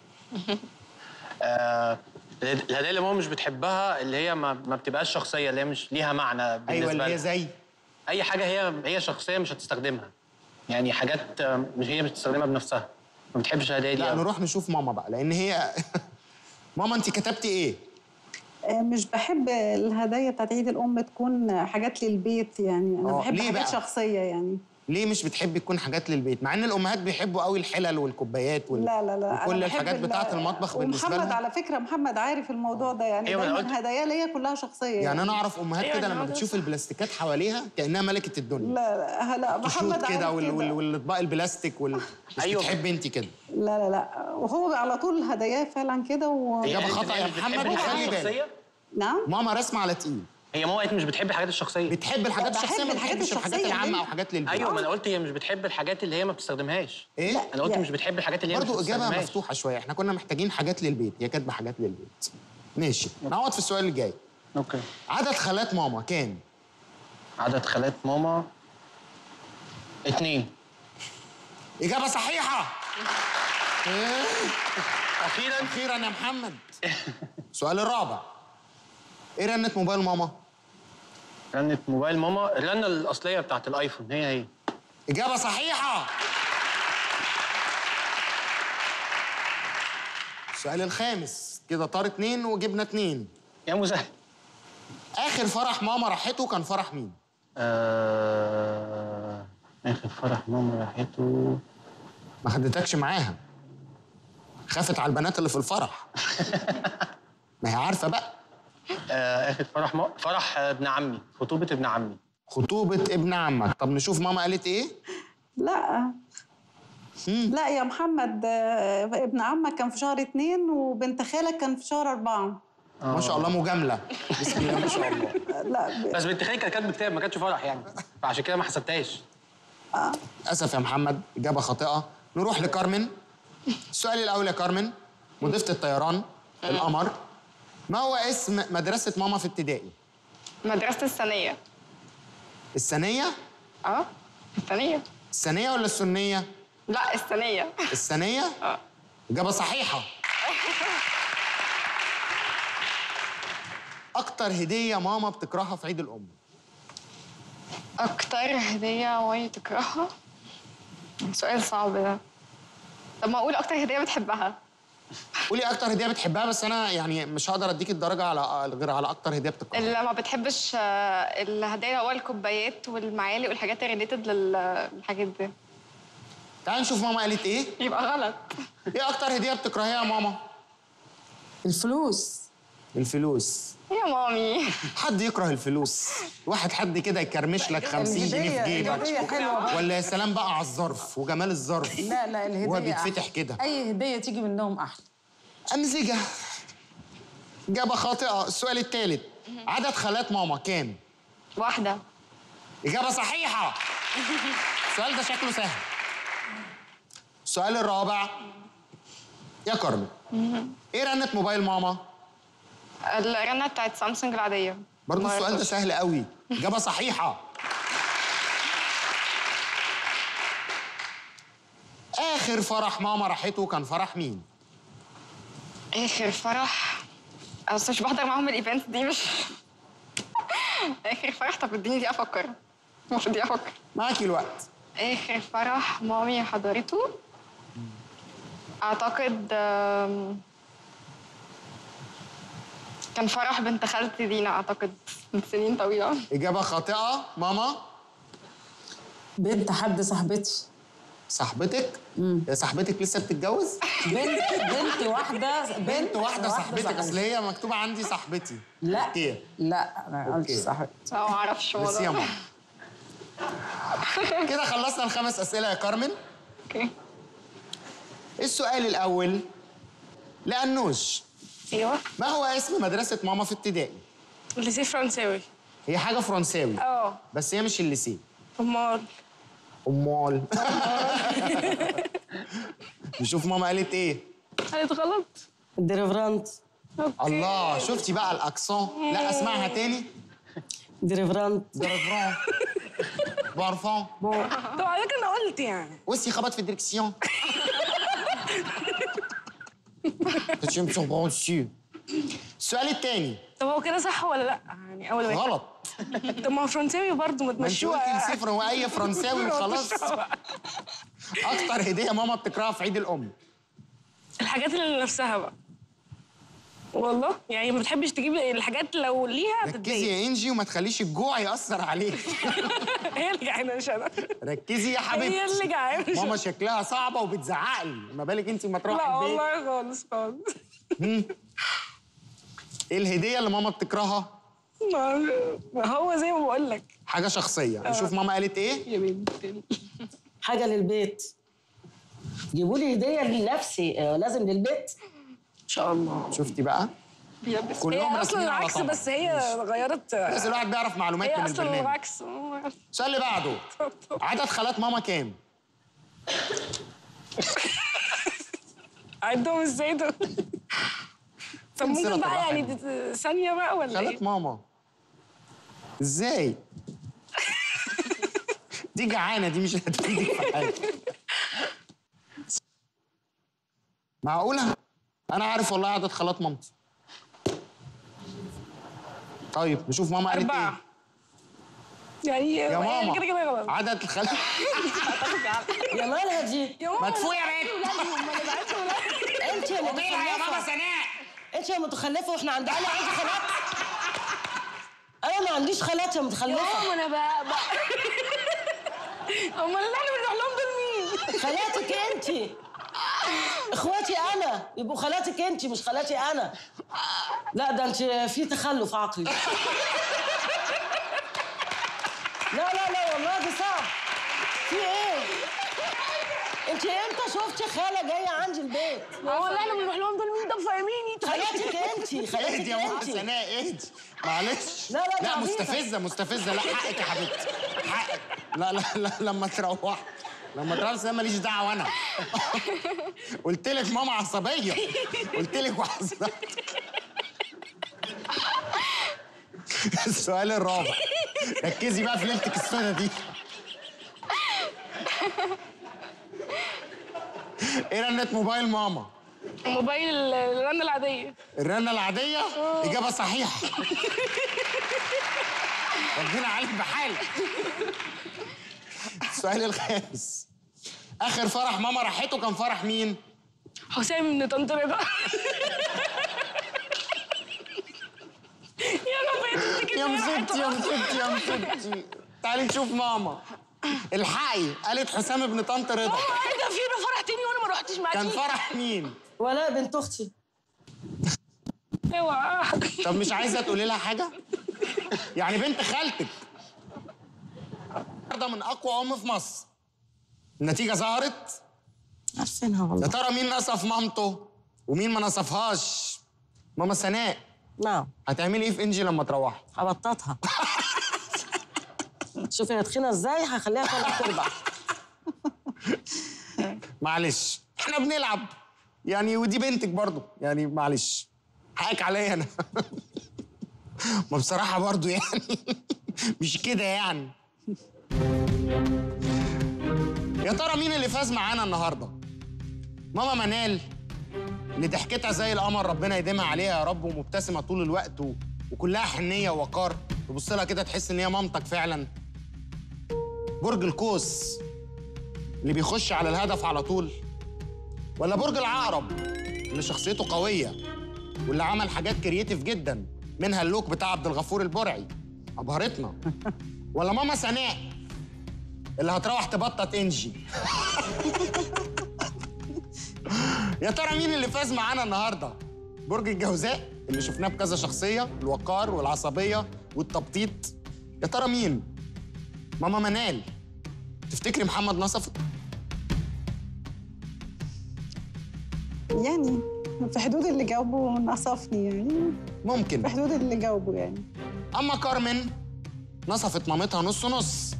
آه الهدايا اللي ماما مش بتحبها اللي هي ما, ما بتبقاش شخصيه اللي هي مش ليها معنى بالنسبه ايوه اللي لها. هي زي اي حاجه هي هي شخصيه مش هتستخدمها يعني حاجات آه، مش هي مش بتستخدمها بنفسها ما بتحبش الهدايا دي لا أوي. نروح نشوف ماما بقى لان هي ماما انت كتبتي ايه آه، مش بحب الهدايا بتاعت عيد الام تكون حاجات للبيت يعني انا آه، بحب ليه حاجات بقى؟ شخصيه يعني ليه مش بتحبي تكون حاجات للبيت مع ان الامهات بيحبوا قوي الحلل والكوبايات وال... لا لا لا وكل أنا بحب الحاجات ال- بتاعه المطبخ بالنسبه ومحمد لها على فكره محمد عارف الموضوع ده يعني أيوة، أنا دايما قلت- هدايا ليا كلها شخصيه يعني انا اعرف امهات أيوة، كده أنا لما عارفة. بتشوف البلاستيكات حواليها كانها ملكه الدنيا لا لا لا محمد كشوت عارف كده وال... وال... كده. والاطباق البلاستيك وال... مش أيوة. بتحبي انت كده لا لا لا وهو على طول هداياه فعلا كده و... اجابه خطا يا محمد خلي بالك نعم ماما رسمه على تقيل هي ماما قالت مش بتحب الحاجات الشخصيه بتحب الحاجات بحب الشخصيه ما الحاجات بتحبش الحاجات الشخصية العامه دي. او حاجات للبيت ايوه ما انا قلت هي مش بتحب الحاجات اللي هي ما بتستخدمهاش ايه انا قلت لا. مش بتحب الحاجات اللي هي برضه مش اجابه بتستخدمهاش مفتوحه شويه احنا كنا محتاجين حاجات للبيت هي كاتبه حاجات للبيت ماشي نقعد في السؤال الجاي اوكي عدد خالات ماما كام عدد خالات ماما اتنين اجابه صحيحه إيه؟ اخيرا اخيرا يا محمد السؤال الرابع ايه رنه موبايل ماما رنة موبايل ماما الرنة الأصلية بتاعت الأيفون هي هي اجابه صحيحه السؤال الخامس كده طار اتنين وجبنا اتنين يا مسهل اخر فرح ماما راحته كان فرح مين آه... آخر فرح ماما راحته ما خدتكش معاها خافت على البنات اللي في الفرح ما هي عارفه بقى آه... آخر فرح ما... فرح ابن عمي خطوبة ابن عمي خطوبه ابن عمك طب نشوف ماما قالت ايه لا لا يا محمد آه، ابن عمك كان في شهر اتنين وبنت خالك كان في شهر أربعة ما شاء الله مجامله بسم الله ما شاء الله لا بس بنت خالي كانت كاتبة كتاب ما كانتش فرح يعني فعشان كده ما حسبتهاش اسف يا محمد اجابه خاطئه نروح لكارمن السؤال الاول يا كارمن مضيفه الطيران القمر ما هو اسم مدرسه ماما في ابتدائي مدرسة الثانية الثانيه اه الثانية الثانيه ولا السنيه لا الثانيه الثانيه اجابه صحيحه اكتر هديه ماما بتكرهها في عيد الام اكتر هديه مامي تكرهها سؤال صعب ده طب ما اقول اكتر هديه بتحبها قولي اكتر هديه بتحبها بس انا يعني مش هقدر اديك الدرجه على غير على اكتر هديه بتكرهها اللي ما بتحبش آه، الهدايا اللي هو الكوبايات والمعالق والحاجات الريليتد للحاجات دي تعالي نشوف ماما قالت ايه يبقى غلط ايه اكتر هديه بتكرهيها يا ماما الفلوس الفلوس يا مامي حد يكره الفلوس واحد حد كده يكرمش لك 50 جنيه في الهدية- الهدية جيبك حلوة بقى. ولا يا سلام بقى على الظرف وجمال الظرف لا لا الهدية وهو بيتفتح أحلى. كده أي هدية تيجي منهم أحلى أمزجة إجابة خاطئة السؤال الثالث عدد خالات ماما كام؟ واحده إجابة صحيحة السؤال ده شكله سهل السؤال الرابع يا كارمن إيه رنة موبايل ماما؟ الرنه بتاعت سامسونج العاديه برضه ما السؤال ده يرفضش. سهل قوي إجابة صحيحة آخر فرح ماما راحته كان فرح مين؟ اخر فرح أنا بس مش بحضر معاهم الايفنت دي مش اخر فرح طب اديني دي افكر المفروض دي افكر معاكي الوقت اخر فرح مامي حضرته اعتقد آم، كان فرح بنت خالتي دينا اعتقد من سنين طويله إجابة خاطئة ماما بنت حد صاحبتي صاحبتك يا صاحبتك لسه بتتجوز بنت بنت واحدة بنت واحده صاحبتك صاحبتي. اصل هي مكتوبه عندي صاحبتي لا اوكي لا أنا قلت أوكي. صاحبتي لا ما اعرفش ميرسي يا والله ماما كده خلصنا الخمس اسئله يا كارمن اوكي السؤال الاول لانوش ايوه ما هو اسم مدرسه ماما في ابتدائي ليسيه فرنساوي هي حاجه فرنساوي اه بس هي مش الليسيه امال امال نشوف ماما قالت ايه قالت غلط ديريفرانت الله شفتي بقى الاكسون لا اسمعها تاني ديريفرانت درفران بارفان طب على فكره انا قلت يعني وسي خبط في الدركسيون تشم سوبونسيو السؤال الثاني طب هو كده صح ولا لا يعني اول واحد غلط طب ما هو فرنساوي برضه ما ما انت تمشوها قلتي الصفر هو اي فرنساوي وخلاص اكتر هديه ماما بتكرهها في عيد الام الحاجات اللي لنفسها بقى والله يعني ما بتحبش تجيب الحاجات لو ليها ركزي هتتضايق يا انجي وما تخليش الجوع ياثر عليك هي اللي جعانه مش انا ركزي يا حبيبتي هي اللي جعانه مش ماما أنا. شكلها صعبه وبتزعق لي ما بالك انت ما تروحي لا البيت والله خالص خالص ايه الهديه اللي ماما بتكرهها ما ما هو زي ما بقول لك حاجه شخصيه نشوف ماما قالت ايه يا بنت حاجه للبيت جيبوا لي هديه لنفسي آه، لازم للبيت ان شاء الله شفتي بقى بيلبس كلهم هي اصلا راسمين على العكس طبق. بس هي غيرت بس الواحد بيعرف معلومات هي من اصلا البرنامج العكس السؤال اللي بعده عدد خالات ماما كام عدهم ازاي دول طب سنة ممكن بقى طبعا يعني حلوة. دي- ثانيه بقى ولا خالات ايه ماما ازاي دي جعانه دي مش هتفيدك في حاجه معقوله انا عارف والله عدد خالات مامتي طيب نشوف ماما قالت ايه اربعه يعني يا هي ماما كده كده غلط عدد الخالات يا مالها دي يا ماما مدفوع يا بنت انت يا قومي لها يا ماما متخلفه سناء انت يا متخلفه واحنا عندنا انا عندي خالات انا ما عنديش خالات يا يا متخلفه ماما انا بقى بقى امال اللي احنا بنروح لهم دول مين؟ خالاتك انت اخواتي انا يبقوا خالاتك انت مش خالاتي انا لا ده انت في تخلف عقلي لا لا لا والله دي صعب في ايه انت امتى شفتي خاله جايه عندي البيت هو اللي احنا بنروح لهم دول مين؟ طب فاهميني طيب خالاتك انت اهدي خالاتك يا ماما انت سناء اهدي معلش لا، لا، دي لا عبيطة. مستفزه مستفزه لا حقك يا حبيبتي حقك لا لا لا لما تروح لما تروح سناء ماليش دعوه انا قلت لك ماما عصبيه قلت لك وعصبيه السؤال الرابع ركزي بقى في ليلتك السوداء دي ايه رنة موبايل ماما؟ موبايل الرنه العاديه الرنة العادية إجابة صحيحة ربنا عليك بحالك السؤال الخامس آخر فرح ماما راحته كان فرح مين؟ حسام بن طنط رضا يا رب يا مصيبتي يا مصيبتي يا مصيبتي تعالي نشوف ماما الحقي قالت حسام ابن طنط رضا ايه ده في فرح تاني وانا ما رحتش معاكي كان فرح مين؟ ولاء بنت اختي اوعى طب مش عايزه تقولي لها حاجه؟ يعني بنت خالتك النهارده من اقوى ام في مصر النتيجه ظهرت عارفينها يا والله ترى مين نصف مامته ومين ما نصفهاش ماما سناء نعم هتعملي ايه في انجي لما تروحي هبططها شوفي هي تخينه ازاي هخليها ثلاث ارباع معلش احنا بنلعب يعني ودي بنتك برضو يعني معلش حقك عليا انا ما بصراحه برضو يعني مش كده يعني يا ترى مين اللي فاز معانا النهارده ماما منال اللي ضحكتها زي القمر ربنا يديمها عليها يا رب ومبتسمه طول الوقت و... وكلها حنيه ووقار تبص لها كده تحس ان هي مامتك فعلا برج القوس اللي بيخش على الهدف على طول ولا برج العقرب اللي شخصيته قويه واللي عمل حاجات كرييتيف جدا منها اللوك بتاع عبد الغفور البرعي ابهرتنا ولا ماما سناء اللي هتروح تبطط انجي يا ترى مين اللي فاز معانا النهارده برج الجوزاء اللي شفناه بكذا شخصيه الوقار والعصبيه والتبطيط يا ترى مين ماما منال تفتكري محمد نصفت يعني في حدود اللي جاوبه نصفني يعني ممكن في حدود اللي جاوبه يعني اما كارمن نصفت مامتها نص نص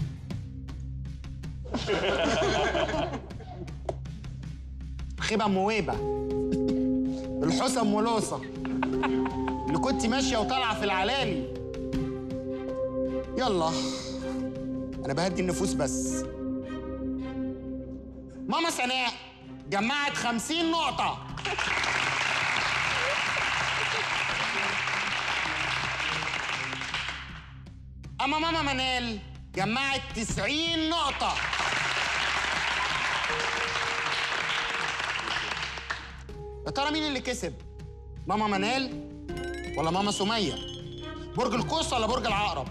خيبه مويبه الحسن ملوصه اللي كنت ماشيه وطالعه في العلالي يلا انا بهدي النفوس بس ماما سناء جمعت خمسين نقطة أما ماما منال جمعت تسعين نقطة يا ترى مين اللي كسب؟ ماما منال ولا ماما سمية؟ برج القوس ولا برج العقرب؟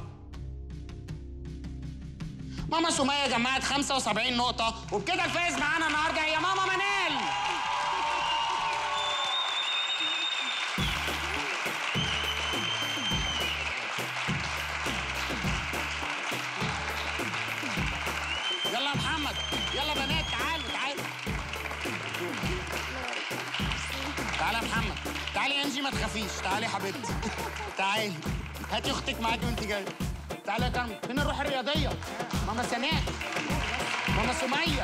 ماما سمية جمعت 75 نقطة وبكده الفائز معانا النهارده هي ماما منال يلا يا محمد يلا بنات تعالوا تعالوا تعالى يا محمد تعالي يا انجي ما تخافيش تعالي يا حبيبتي تعالي هاتي اختك معاكي وانت جايه تعالى يا كرم فين الروح الرياضيه ماما سناء ماما سميه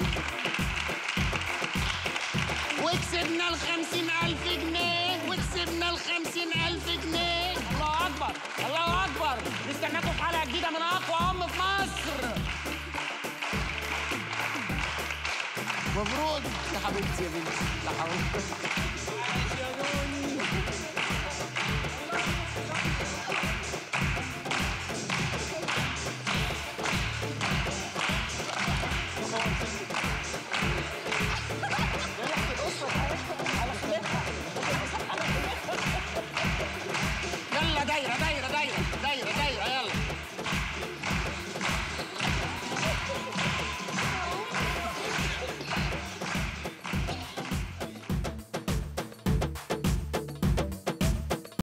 وكسبنا ال ألف جنيه وكسبنا ال ألف جنيه الله أكبر الله أكبر نستناكم في حلقة جديدة من أقوى أم في مصر مبروك يا حبيبتي يا بنتي يا حبيبتي